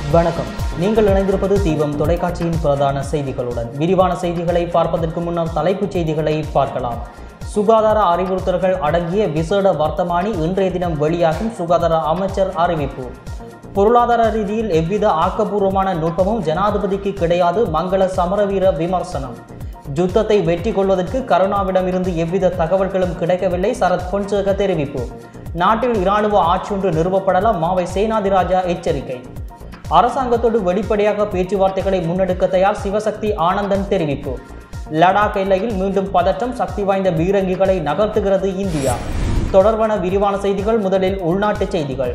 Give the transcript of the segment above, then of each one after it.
வணக்கம் நீங்கள் இணைந்திருப்பது தீபம் தொலைக்காட்சியின் பிரதான செய்திகளுடன் விரிவான செய்திகளை பார்ப்பதற்கு முன்னர் தலைப்புச் செய்திகளை பார்க்கலாம் சுகாதார அறிவுறுத்தல்கள் அடங்கிய விசேட வர்த்தமானி இன்றைய தினம் வெளியாகும் சுகாதார அமைச்சர் அறிவிப்பு பொருளாதார ரீதியில் எவ்வித ஆக்கப்பூர்வமான நுட்பமும் ஜனாதிபதிக்கு கிடையாது மங்கள சமரவீர விமர்சனம் யுத்தத்தை வெற்றி கொள்வதற்கு கருணாவிடமிருந்து எவ்வித தகவல்களும் கிடைக்கவில்லை சரத் பொன்சேக தெரிவிப்பு நாட்டில் இராணுவ ஆட்சி ஒன்று நிறுவப்படலாம் மாவை சேனாதிராஜா எச்சரிக்கை அரசாங்கத்தோடு வெளிப்படையாக பேச்சுவார்த்தைகளை முன்னெடுக்க தயார் சிவசக்தி ஆனந்தன் தெரிவிப்பு லடாக் எல்லையில் மீண்டும் பதற்றம் சக்தி வாய்ந்த பீரங்கிகளை நகர்த்துகிறது இந்தியா தொடர்பான விரிவான செய்திகள் முதலில் உள்நாட்டு செய்திகள்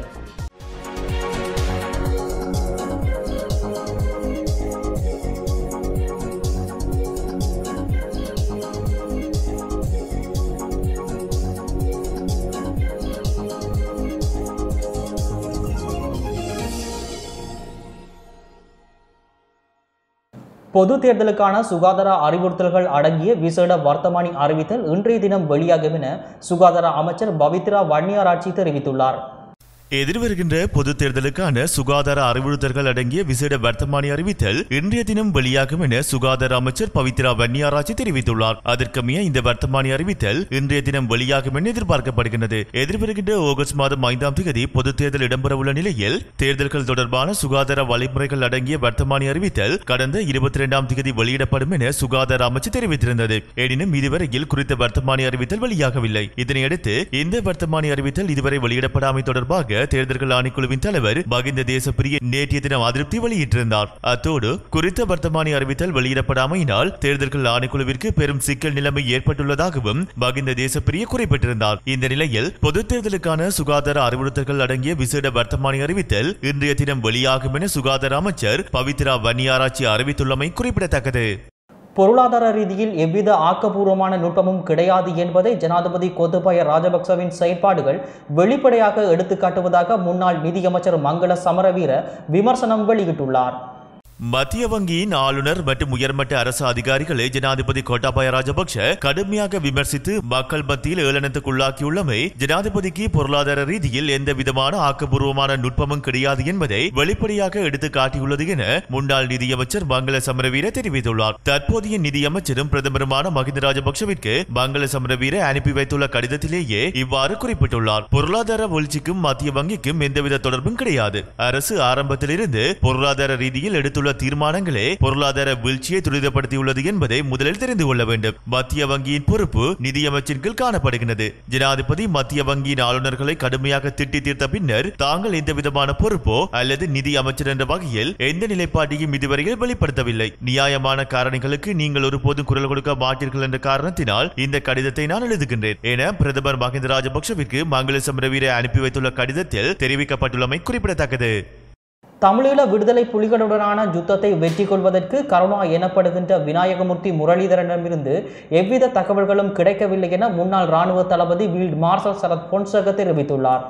பொது தேர்தலுக்கான சுகாதார அறிவுறுத்தல்கள் அடங்கிய விசேட வர்த்தமானி அறிவித்தல் இன்றைய தினம் வெளியாகும் என சுகாதார அமைச்சர் பவித்ரா வன்னியாராட்சி தெரிவித்துள்ளார் எதிர்வருகின்ற பொது தேர்தலுக்கான சுகாதார அறிவுறுத்தல்கள் அடங்கிய விசேட வர்த்தமானி அறிவித்தல் இன்றைய தினம் வெளியாகும் என சுகாதார அமைச்சர் பவித்ரா வன்னியாராட்சி தெரிவித்துள்ளார் அதற்கமைய இந்த வர்த்தமானி அறிவித்தல் இன்றைய தினம் வெளியாகும் என எதிர்பார்க்கப்படுகின்றது எதிர்வருகின்ற ஆகஸ்ட் மாதம் ஐந்தாம் தேதி பொது தேர்தல் இடம்பெறவுள்ள நிலையில் தேர்தல்கள் தொடர்பான சுகாதார வழிமுறைகள் அடங்கிய வர்த்தமானி அறிவித்தல் கடந்த இருபத்தி இரண்டாம் தேதி வெளியிடப்படும் என சுகாதார அமைச்சு தெரிவித்திருந்தது எனினும் இதுவரையில் குறித்த வர்த்தமானி அறிவித்தல் வெளியாகவில்லை இதனையடுத்து இந்த வர்த்தமானி அறிவித்தல் இதுவரை வெளியிடப்படாமை தொடர்பாக தேர்தல்கள் ஆணைக்குழுவின் தலைவர் மகிந்த தேசப்பிரிய நேற்றைய தினம் அதிருப்தி வெளியிட்டிருந்தார் அத்தோடு குறித்த வர்த்தமானி அறிவித்தல் வெளியிடப்படாமையினால் தேர்தல்கள் ஆணைக்குழுவிற்கு பெரும் சிக்கல் நிலைமை ஏற்பட்டுள்ளதாகவும் மகிந்த தேசப்பிரிய குறிப்பிட்டிருந்தார் இந்த நிலையில் பொது தேர்தலுக்கான சுகாதார அறிவுறுத்தல்கள் அடங்கிய விசேட வர்த்தமானி அறிவித்தல் இன்றைய தினம் வெளியாகும் என சுகாதார அமைச்சர் பவித்ரா வன்னியாராட்சி அறிவித்துள்ளமை குறிப்பிடத்தக்கது பொருளாதார ரீதியில் எவ்வித ஆக்கப்பூர்வமான நுட்பமும் கிடையாது என்பதை ஜனாதிபதி கோத்தபாய ராஜபக்சவின் செயற்பாடுகள் வெளிப்படையாக எடுத்துக்காட்டுவதாக முன்னாள் நிதியமைச்சர் மங்கள சமரவீர விமர்சனம் வெளியிட்டுள்ளார் மத்திய வங்கியின் ஆளுநர் மற்றும் உயர்மட்ட அரசு அதிகாரிகளை ஜனாதிபதி கோட்டாபாய ராஜபக்ஷ கடுமையாக விமர்சித்து மக்கள் மத்தியில் ஏளனத்துக்குள்ளாக்கியுள்ளமை ஜனாதிபதிக்கு பொருளாதார ரீதியில் எந்த விதமான ஆக்கப்பூர்வமான நுட்பமும் கிடையாது என்பதை வெளிப்படையாக எடுத்து காட்டியுள்ளது என முன்னாள் நிதியமைச்சர் மங்கள சமரவீர தெரிவித்துள்ளார் தற்போதைய நிதியமைச்சரும் பிரதமருமான மஹிந்த ராஜபக்ஷவிற்கு மங்கள சமரவீர அனுப்பி வைத்துள்ள கடிதத்திலேயே இவ்வாறு குறிப்பிட்டுள்ளார் பொருளாதார வீழ்ச்சிக்கும் மத்திய வங்கிக்கும் எந்தவித தொடர்பும் கிடையாது அரசு ஆரம்பத்திலிருந்து பொருளாதார ரீதியில் எடுத்துள்ள தீர்மானங்களே பொருளாதார வீழ்ச்சியை துரிதப்படுத்தியுள்ளது என்பதை முதலில் தெரிந்து கொள்ள வேண்டும் மத்திய வங்கியின் பொறுப்பு நிதியமைச்சின் கீழ் காணப்படுகிறது ஜனாதிபதி மத்திய வங்கியின் ஆளுநர்களை கடுமையாக திட்டி தீர்த்த பின்னர் தாங்கள் எந்த விதமான பொறுப்போ அல்லது நிதி அமைச்சர் என்ற வகையில் எந்த நிலைப்பாட்டையும் இதுவரையில் வெளிப்படுத்தவில்லை நியாயமான காரணிகளுக்கு நீங்கள் ஒருபோதும் குரல் கொடுக்க மாட்டீர்கள் என்ற காரணத்தினால் இந்த கடிதத்தை நான் எழுதுகின்றேன் என பிரதமர் மஹிந்த ராஜபக்ஷவிற்கு மங்கள சமரவீர அனுப்பி வைத்துள்ள கடிதத்தில் தெரிவிக்கப்பட்டுள்ளமை குறிப்பிடத்தக்கது தமிழீழ விடுதலை புலிகளுடனான யுத்தத்தை வெற்றி கொள்வதற்கு கருணா எனப்படுகின்ற விநாயகமூர்த்தி முரளிதரனிடமிருந்து எவ்வித தகவல்களும் கிடைக்கவில்லை என முன்னாள் ராணுவ தளபதி ஃபீல்ட் மார்ஷல் சரத் பொன்சேக தெரிவித்துள்ளார்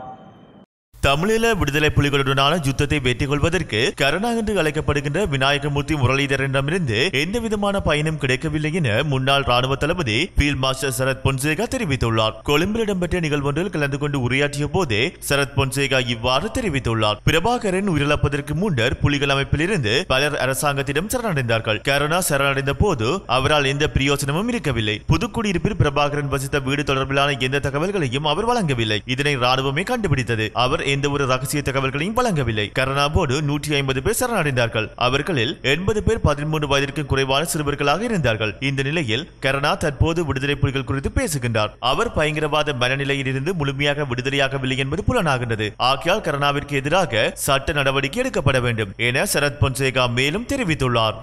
தமிழீழ விடுதலை புலிகளுடனான யுத்தத்தை வெற்றி கொள்வதற்கு கருணா என்று அழைக்கப்படுகின்ற விநாயகமூர்த்தி முரளிதரனிடமிருந்து எந்த விதமான பயனும் கிடைக்கவில்லை என முன்னாள் ராணுவ தளபதி ஃபீல்ட் மாஸ்டர் சரத் பொன்சேகா தெரிவித்துள்ளார் கொழும்பில் இடம்பெற்ற நிகழ்வொன்றில் கலந்து கொண்டு உரையாற்றிய போதே சரத் பொன்சேகா இவ்வாறு தெரிவித்துள்ளார் பிரபாகரன் உயிரிழப்பதற்கு முன்னர் புலிகள் அமைப்பிலிருந்து பலர் அரசாங்கத்திடம் சரணடைந்தார்கள் கருணா சரணடைந்த போது அவரால் எந்த பிரயோசனமும் இருக்கவில்லை புதுக்குடியிருப்பில் பிரபாகரன் வசித்த வீடு தொடர்பிலான எந்த தகவல்களையும் அவர் வழங்கவில்லை இதனை ராணுவமே கண்டுபிடித்தது அவர் எந்த ஒரு ரகசிய தகவல்களையும் வழங்கவில்லை கருணாவோடு நூற்றி ஐம்பது பேர் சரணடைந்தார்கள் அவர்களில் எண்பது பேர் பதிமூன்று வயதிற்கும் குறைவான சிறுவர்களாக இருந்தார்கள் இந்த நிலையில் கருணா தற்போது விடுதலை புலிகள் குறித்து பேசுகின்றார் அவர் பயங்கரவாத மனநிலையில் இருந்து முழுமையாக விடுதலையாகவில்லை என்பது புலனாகின்றது ஆகையால் கருணாவிற்கு எதிராக சட்ட நடவடிக்கை எடுக்கப்பட வேண்டும் என சரத் பொன்சேகா மேலும் தெரிவித்துள்ளார்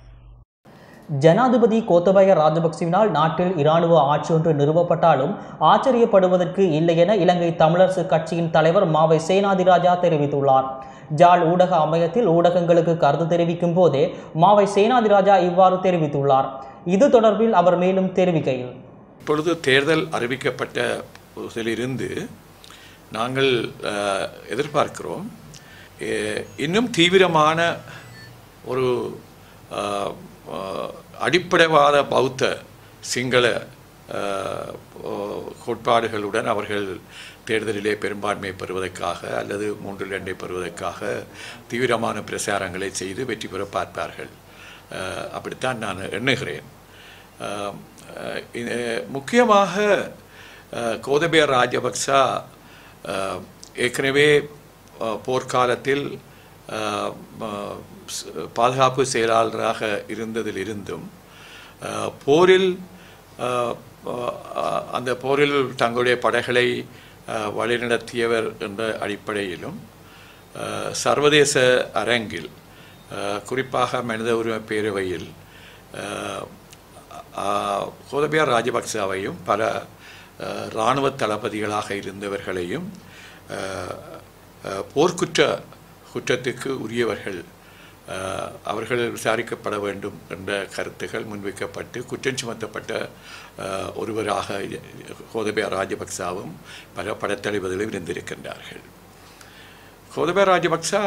ஜனாதிபதி கோத்தபய ராஜபக்சவினால் நாட்டில் இராணுவ ஆட்சி ஒன்று நிறுவப்பட்டாலும் ஆச்சரியப்படுவதற்கு இல்லை என இலங்கை தமிழரசு கட்சியின் தலைவர் மாவை சேனாதிராஜா தெரிவித்துள்ளார் ஜாழ் ஊடக அமையத்தில் ஊடகங்களுக்கு கருத்து தெரிவிக்கும் போதே மாவை சேனாதிராஜா இவ்வாறு தெரிவித்துள்ளார் இது தொடர்பில் அவர் மேலும் தெரிவிக்கையில் இப்பொழுது தேர்தல் அறிவிக்கப்பட்ட இருந்து நாங்கள் அஹ், எதிர்பார்க்கிறோம் எ- இன்னும் தீவிரமான ஒரு அஹ், அஹ், அடிப்படைவாத பௌத்த சிங்கள அஹ், ஓ- கோட்பாடுகளுடன் அவர்கள் தேர்தலிலே பெரும்பான்மை பெறுவதற்காக அல்லது மூன்றில் இரண்டை பெறுவதற்காக தீவிரமான பிரச்சாரங்களை செய்து வெற்றி பெற பார்ப்பார்கள் அஹ், அப்படித்தான் நான் எண்ணுகிறேன் அஹ், அஹ், இது முக்கியமாக அஹ், கோதபய ராஜபக்சா அஹ், ஏற்கனவே அஹ், போர்க்காலத்தில் அஹ், ம- ஸ்- பாதுகாப்பு செயலாளராக இருந்ததிலிருந்தும் அஹ், போரில் அஹ், அஹ், அந்த போரில் தங்களுடைய படைகளை அஹ், வழிநடத்தியவர் என்ற அடிப்படையிலும் அஹ், சர்வதேச அரங்கில் அஹ், குறிப்பாக மனித உரிமை பேரவையில் அஹ், அஹ், கோதபயா ராஜபக்சவையும் பல அஹ், இராணுவ தளபதிகளாக இருந்தவர்களையும் அஹ், அஹ், போர்க்குற்ற குற்றத்துக்கு உரியவர்கள் அஹ், அவர்கள் விசாரிக்கப்பட வேண்டும் என்ற கருத்துகள் முன்வைக்கப்பட்டு குற்றம் சுமத்தப்பட்ட அஹ், ஒருவராக கோதபயா ராஜபக்சாவும் பல படத்தளபதிகளும் இருந்திருக்கின்றார்கள் கோதபயா ராஜபக்சா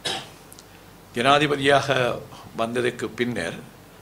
ஜனாதிபதியாக வந்ததற்கு பின்னர்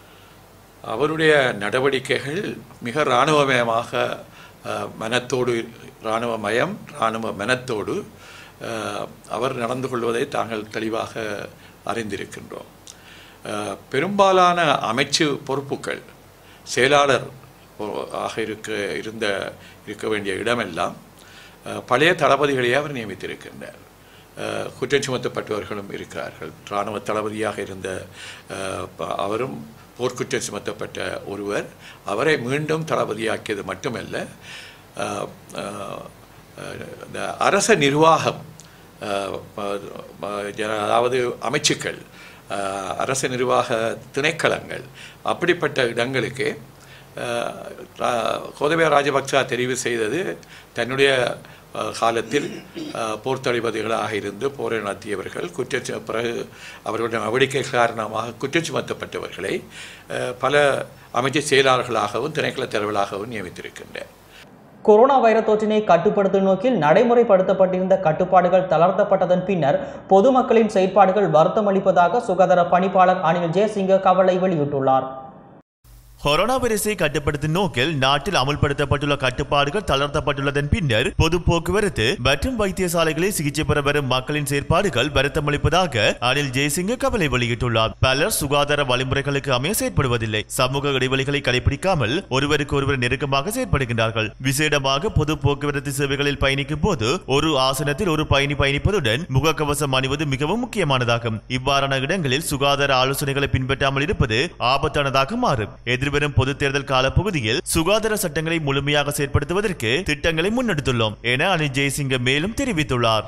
அவருடைய நடவடிக்கைகள் மிக இராணுவமயமாக அஹ், மனத்தோடு இராணுவமயம் இராணுவ மனத்தோடு அஹ், அவர் நடந்து கொள்வதை தாங்கள் தெளிவாக அறிந்திருக்கின்றோம் அஹ், பெரும்பாலான அமைச்சு பொறுப்புகள் செயலாளர் ஒ- ஆக இருக்க இருந்த இருக்க வேண்டிய இடமெல்லாம் அஹ், பழைய தளபதிகளையே அவர் நியமித்திருக்கின்றார் அஹ், குற்றம் சுமத்தப்பட்டவர்களும் இருக்கிறார்கள் இராணுவ தளபதியாக இருந்த அஹ், ப- அவரும் போர்க்குற்றம் சுமத்தப்பட்ட ஒருவர் அவரை மீண்டும் தளபதியாக்கியது மட்டுமல்ல அஹ், அஹ், அஹ், இந்த அரச நிர்வாகம் அஹ், ப- ப- ஜன- அதாவது அமைச்சுக்கள் அஹ், அரச நிர்வாக திணைக்களங்கள் அப்படிப்பட்ட இடங்களுக்கு அஹ், ரா- கோதபய ராஜபக்சா தெரிவு செய்தது தன்னுடைய அஹ், காலத்தில் அஹ், போர் தளபதிகளாக இருந்து போரை நடத்தியவர்கள் குற்ற பிறகு அவர்களுடைய நடவடிக்கை காரணமாக குற்றம் சுமத்தப்பட்டவர்களை அஹ், பல அமைச்சு செயலாளர்களாகவும் திணைக்கள தலைவர்களாகவும் நியமித்திருக்கின்றனர் கொரோனா வைரஸ் தொற்றினை கட்டுப்படுத்தும் நோக்கில் நடைமுறைப்படுத்தப்பட்டிருந்த கட்டுப்பாடுகள் தளர்த்தப்பட்டதன் பின்னர் பொதுமக்களின் செயற்பாடுகள் வருத்தம் அளிப்பதாக சுகாதார பணிப்பாளர் அனில் ஜெயசிங்க கவலை வெளியிட்டுள்ளார் கொரோனா வைரஸை கட்டுப்படுத்தும் நோக்கில் நாட்டில் அமுல்படுத்தப்பட்டுள்ள கட்டுப்பாடுகள் தளர்த்தப்பட்டுள்ளதன் பின்னர் பொது போக்குவரத்து மற்றும் வைத்தியசாலைகளில் சிகிச்சை பெற வரும் மக்களின் செயற்பாடுகள் வருத்தமளிப்பதாக அனில் ஜெயசிங்க கவலை வெளியிட்டுள்ளார் பலர் சுகாதார வழிமுறைகளுக்கு அமைய செயற்படுவதில்லை சமூக இடைவெளிகளை கடைபிடிக்காமல் ஒருவருக்கு ஒருவர் நெருக்கமாக செயற்படுகின்றார்கள் விசேடமாக பொது போக்குவரத்து சேவைகளில் பயணிக்கும் போது ஒரு ஆசனத்தில் ஒரு பயணி பயணிப்பதுடன் முகக்கவசம் அணிவது மிகவும் முக்கியமானதாகும் இவ்வாறான இடங்களில் சுகாதார ஆலோசனைகளை பின்பற்றாமல் இருப்பது ஆபத்தானதாக மாறும் எதிர்வரும் பொது தேர்தல் காலப்பகுதியில் சுகாதார சட்டங்களை முழுமையாக செயற்படுத்துவதற்கு திட்டங்களை முன்னெடுத்துள்ளோம் என அனில் ஜெயசிங்க மேலும் தெரிவித்துள்ளார்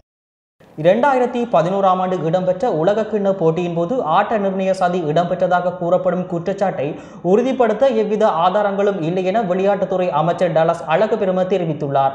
இரண்டாயிரத்தி பதினோராம் ஆண்டு இடம்பெற்ற உலகக்கிண்ண போட்டியின் போது ஆட்ட நிர்ணய சதி இடம்பெற்றதாக கூறப்படும் குற்றச்சாட்டை உறுதிப்படுத்த எவ்வித ஆதாரங்களும் இல்லை என விளையாட்டுத்துறை அமைச்சர் டலஸ் அழகுபெரும தெரிவித்துள்ளார்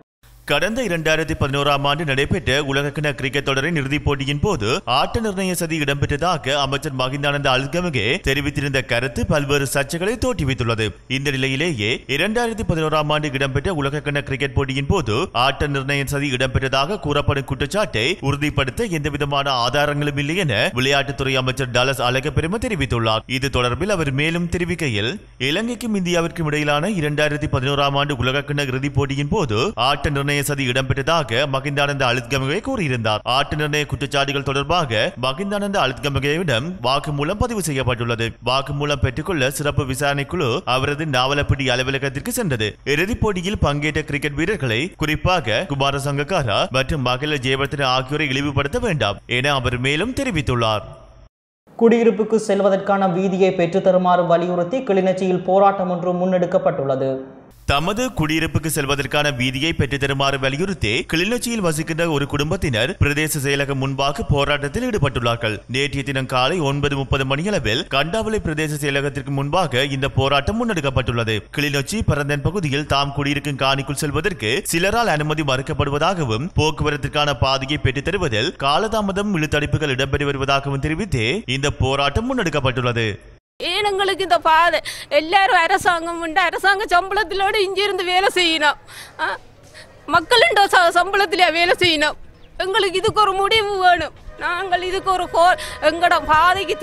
கடந்த இரண்டாயிரத்தி பதினோராம் ஆண்டு நடைபெற்ற உலகக்கிண கிரிக்கெட் தொடரின் இறுதிப் போட்டியின் போது ஆட்ட நிர்ணய சதி இடம்பெற்றதாக அமைச்சர் மகிந்தானந்த அல்கமகே தெரிவித்திருந்த கருத்து பல்வேறு சர்ச்சைகளை தோற்றுவித்துள்ளது இந்த நிலையிலேயே இரண்டாயிரத்தி பதினோராம் ஆண்டு இடம்பெற்ற உலகக்கிண கிரிக்கெட் போட்டியின் போது ஆட்ட நிர்ணய சதி இடம்பெற்றதாக கூறப்படும் குற்றச்சாட்டை உறுதிப்படுத்த எந்தவிதமான ஆதாரங்களும் இல்லை என விளையாட்டுத்துறை அமைச்சர் டலஸ் அழகப்பெரும தெரிவித்துள்ளார் இது தொடர்பில் அவர் மேலும் தெரிவிக்கையில் இலங்கைக்கும் இந்தியாவிற்கும் இடையிலான இரண்டாயிரத்தி பதினோராம் ஆண்டு உலகக்கிண இறுதிப் போட்டியின் போது ஆட்ட நிர்ணய சதி இடம்பெற்றதாக மகிந்தானந்த அழுத்கமகே கூறியிருந்தார் ஆட்ட நிர்ணய குற்றச்சாட்டுகள் தொடர்பாக மகிந்தானந்த அழுத்கமகேவிடம் வாக்குமூலம் பதிவு செய்யப்பட்டுள்ளது வாக்குமூலம் பெற்றுக்கொள்ள சிறப்பு விசாரணை குழு அவரது நாவலப்பிடி அலுவலகத்திற்கு சென்றது இறுதிப் போட்டியில் பங்கேற்ற கிரிக்கெட் வீரர்களை குறிப்பாக குமார சங்கக்காரா மற்றும் மகிழ ஜெயவர்தன ஆகியோரை இழிவுபடுத்த வேண்டாம் என அவர் மேலும் தெரிவித்துள்ளார் குடியிருப்புக்கு செல்வதற்கான வீதியை பெற்றுத் தருமாறு வலியுறுத்தி கிளிநொச்சியில் போராட்டம் ஒன்று முன்னெடுக்கப்பட்டுள்ளது தமது குடியிருப்புக்கு செல்வதற்கான வீதியை பெற்றுத் தருமாறு வலியுறுத்தி கிளிநொச்சியில் வசிக்கின்ற ஒரு குடும்பத்தினர் பிரதேச செயலகம் முன்பாக போராட்டத்தில் ஈடுபட்டுள்ளார்கள் நேற்றைய தினம் காலை ஒன்பது முப்பது மணியளவில் கண்டாவளை பிரதேச செயலகத்திற்கு முன்பாக இந்த போராட்டம் முன்னெடுக்கப்பட்டுள்ளது கிளிநொச்சி பரந்தன் பகுதியில் தாம் குடியிருக்கும் காணிக்குள் செல்வதற்கு சிலரால் அனுமதி மறுக்கப்படுவதாகவும் போக்குவரத்திற்கான பாதையை பெற்றுத் தருவதில் காலதாமதம் இழுத்தடிப்புகள் இடம்பெற்று வருவதாகவும் தெரிவித்து இந்த போராட்டம் முன்னெடுக்கப்பட்டுள்ளது ஏன் எங்களுக்கு இந்த பாதை எல்லாரும் அரசாங்கம் உண்டு அரசாங்க சம்பளத்திலோட இங்கிருந்து வேலை செய்யணும் ஆ? மக்களுண்ட ச சம்பளத்திலே வேலை செய்யணும் எங்களுக்கு இதுக்கு ஒரு முடிவு வேணும் நாங்கள் இதுக்கு ஒரு ஹோ எங்களோட பாதைக்கு தி-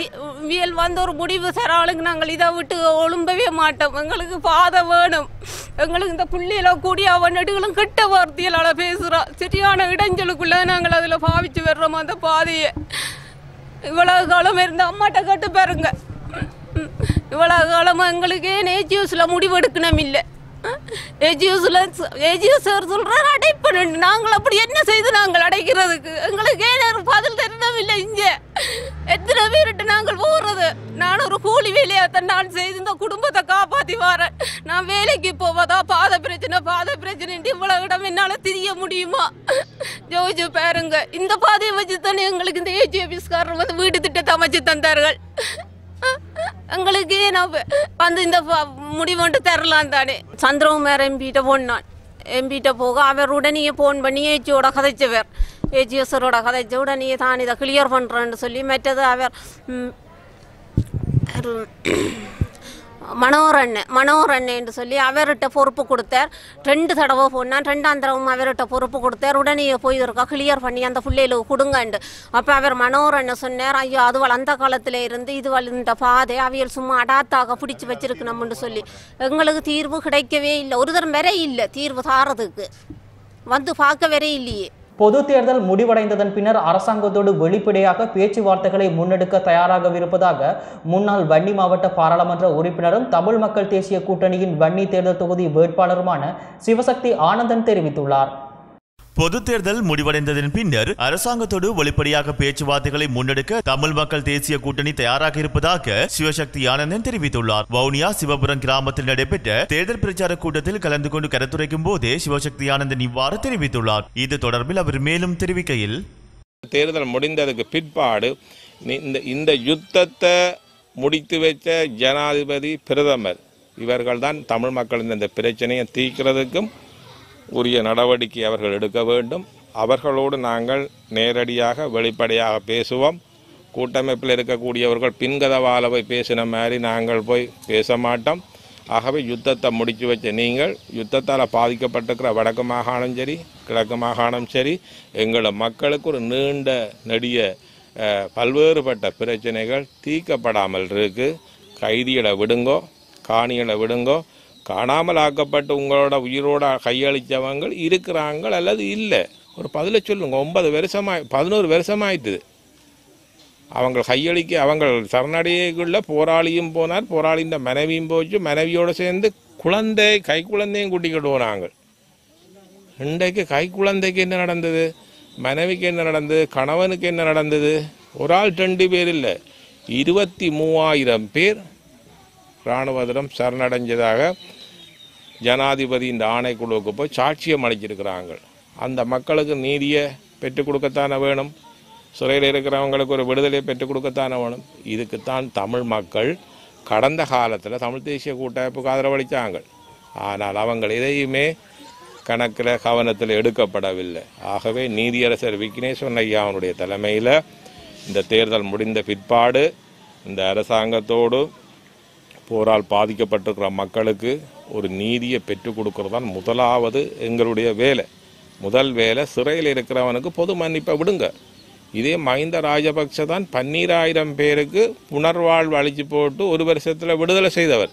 வியல் வந்து ஒரு முடிவு தராளுங்க நாங்கள் இதை விட்டு ஒழும்பவே மாட்டோம் எங்களுக்கு பாதை வேணும் எங்களுக்கு இந்த புள்ளியில கூடிய அவன் நெடுகளும் கெட்ட வார்த்தைகளால் பேசுகிறான் சரியான இடைஞ்சலுக்குள்ள நாங்கள் அதில் பாவிச்சு வர்றோம் அந்த பாதையை இவ்வளவு காலம் இருந்த அம்மாட்ட கேட்டு பாருங்க ம். இவ்வளவு காலமா எங்களுக்கு ஏன் ஏஜியூஸில் முடிவு எடுக்கணும் இல்லை ஏஜியூஸில் ஏஜியூஸ் சார் சொல்கிறார் அடைப்பணும் நாங்கள் அப்படி என்ன செய்து நாங்கள் அடைக்கிறதுக்கு எங்களுக்கு ஏன் ஒரு பதில் தரணும் இல்லை இங்கே எத்தனை பேருட்டு நாங்கள் போகிறது நான் ஒரு கூலி வேலையாகத்தான் நான் செய்து இந்த குடும்பத்தை காப்பாற்றி வரேன் நான் வேலைக்கு போவதா பாத பிரச்சனை பாத பிரச்சனை இவ்வளவு இடம் என்னால் தெரிய முடியுமா ஜோதிச்சு பாருங்க இந்த பாதையை வச்சு தானே எங்களுக்கு இந்த ஏஜி ஆஃபீஸ்காரர் வந்து வீடு திட்டத்தை அமைச்சு தந்தார்கள் எங்களுக்கு நான் வந்து இந்த ப- முடிவுண்டு தரலாம் தானே சந்திரகுமார் எம்பிகிட்ட போனான் எம்பிகிட்ட போக அவர் உடனே ஃபோன் பண்ணி ஏச்சியோட கதைச்சவர் ஏஜிஎஸ்ஸரோட கதைச்ச உடனே தான் இதை கிளியர் பண்ணுறேன்னு சொல்லி மற்றது அவர் ம், அவர் மனோரண்ணன் மனோரண்ணன்னு சொல்லி அவர்கிட்ட பொறுப்பு கொடுத்தார் ரெண்டு தடவை போனான் ரெண்டாம் தடவும் அவர்கிட்ட பொறுப்பு கொடுத்தார் உடனே போய் இருக்கா கிளியர் பண்ணி அந்த பிள்ளைகளுக்கு கொடுங்கண்டு அப்போ அவர் மனோரண்ணன் சொன்னார் ஐயோ அதுவள் அந்த காலத்தில் இருந்து இதுவள் இந்த பாதை அவியல் சும்மா அடாத்தாக பிடிச்சி வச்சிருக்கணும்னு சொல்லி எங்களுக்கு தீர்வு கிடைக்கவே இல்லை ஒரு தரம் வரை இல்லை தீர்வு தாரதுக்கு வந்து பார்க்க வரை இல்லையே பொது தேர்தல் முடிவடைந்ததன் பின்னர் அரசாங்கத்தோடு வெளிப்படையாக பேச்சுவார்த்தைகளை முன்னெடுக்க தயாராகவிருப்பதாக முன்னாள் வன்னி மாவட்ட பாராளுமன்ற உறுப்பினரும் தமிழ் மக்கள் தேசிய கூட்டணியின் வன்னி தேர்தல் தொகுதி வேட்பாளருமான சிவசக்தி ஆனந்தன் தெரிவித்துள்ளார் பொது தேர்தல் முடிவடைந்ததன் பின்னர் அரசாங்கத்தோடு வெளிப்படையாக பேச்சுவார்த்தைகளை முன்னெடுக்க தமிழ் மக்கள் தேசிய கூட்டணி தயாராக இருப்பதாக சிவசக்தி ஆனந்தன் தெரிவித்துள்ளார் வவுனியா சிவபுரம் கிராமத்தில் நடைபெற்ற தேர்தல் பிரச்சார கூட்டத்தில் கலந்து கொண்டு கருத்துரைக்கும் போதே சிவசக்தி ஆனந்தன் இவ்வாறு தெரிவித்துள்ளார் இது தொடர்பில் அவர் மேலும் தெரிவிக்கையில் தேர்தல் முடிந்ததுக்கு பிற்பாடு நீ- இந்த இந்த யுத்தத்தை முடித்து வச்ச ஜனாதிபதி பிரதமர் இவர்கள்தான் தமிழ் மக்களின் இந்த பிரச்சனையை தீர்க்கிறதுக்கும் உரிய நடவடிக்கை அவர்கள் எடுக்க வேண்டும் அவர்களோடு நாங்கள் நேரடியாக வெளிப்படையாக பேசுவோம் கூட்டமைப்பில் இருக்கக்கூடியவர்கள் பின்கதவால போய் பேசின மாதிரி நாங்கள் போய் பேச மாட்டோம் ஆகவே யுத்தத்தை முடிச்சு வச்ச நீங்கள் யுத்தத்தால் பாதிக்கப்பட்டிருக்கிற வடக்கு மாகாணம் சரி கிழக்கு மாகாணம் சரி எங்கள மக்களுக்கு ஒரு நீண்ட நெடிய அஹ், பல்வேறுபட்ட பிரச்சனைகள் தீர்க்கப்படாமல் இருக்கு கைதிகளை விடுங்கோ காணிகளை விடுங்கோ காணாமல் ஆக்கப்பட்டு உங்களோட உயிரோட கையளித்தவங்க இருக்கிறாங்க அல்லது இல்லை ஒரு பதில சொல்லுங்க ஒன்பது வருஷமாய் பதினோரு வருஷமாயிட்டுது அவங்க கையளிக்க அவங்க சரணடையக்குள்ள போராளியும் போனார் போராளியின் மனைவியும் போச்சு மனைவியோடு சேர்ந்து குழந்தை கை குழந்தையும் கூட்டிக்கிட்டு போனாங்க இன்றைக்கு கை குழந்தைக்கு என்ன நடந்தது மனைவிக்கு என்ன நடந்தது கணவனுக்கு என்ன நடந்தது ஒரு ஆள் ரெண்டு பேர் இல்லை இருபத்தி மூவாயிரம் பேர் இராணுவத்திடம் சரணடைஞ்சதாக ஜனாதிபதி இந்த ஆணைக்குழுவுக்கு போய் சாட்சியம் அளிச்சிருக்கிறாங்க அந்த மக்களுக்கு நீதியை பெற்றுக் கொடுக்கத்தானே வேணும் சிறையில் இருக்கிறவங்களுக்கு ஒரு விடுதலையை பெற்றுக் கொடுக்கத்தானே வேணும் இதுக்குத்தான் தமிழ் மக்கள் கடந்த காலத்தில் தமிழ் தேசிய கூட்டமைப்புக்கு ஆதரவளித்தாங்க ஆனால் அவங்க எதையுமே கணக்கில் கவனத்தில் எடுக்கப்படவில்லை ஆகவே நீதியரசர் விக்னேஸ்வரன் ஐயா அவனுடைய தலைமையில் இந்த தேர்தல் முடிந்த பிற்பாடு இந்த அரசாங்கத்தோடு போரால் பாதிக்கப்பட்டிருக்கிற மக்களுக்கு ஒரு நீதியை பெற்றுக் கொடுக்கறது தான் முதலாவது எங்களுடைய வேலை முதல் வேலை சிறையில் இருக்கிறவனுக்கு பொது மன்னிப்பை விடுங்க இதே மஹிந்த ராஜபக்ச தான் பன்னீராயிரம் பேருக்கு புனர்வாழ்வு அளிச்சு போட்டு ஒரு வருஷத்தில் விடுதலை செய்தவர்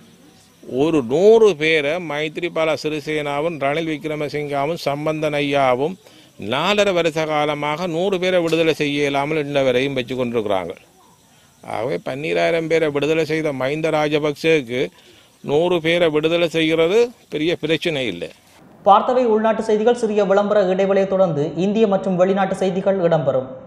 ஒரு நூறு பேரை மைத்ரிபால சிறிசேனாவும் ரணில் விக்ரமசிங்காவும் சம்பந்தன் ஐயாவும் நாலரை வருஷ காலமாக நூறு பேரை விடுதலை செய்ய இயலாமல் இன்ன வரையும் வச்சு கொண்டிருக்கிறாங்க ஆகவே பன்னீராயிரம் பேரை விடுதலை செய்த மஹிந்த ராஜபக்சேவுக்கு நூறு பேரை விடுதலை செய்கிறது பெரிய பிரச்சனை இல்லை பார்த்தவை உள்நாட்டு செய்திகள் சிறிய விளம்பர இடைவெளியை தொடர்ந்து இந்திய மற்றும் வெளிநாட்டு செய்திகள் இடம்பெறும்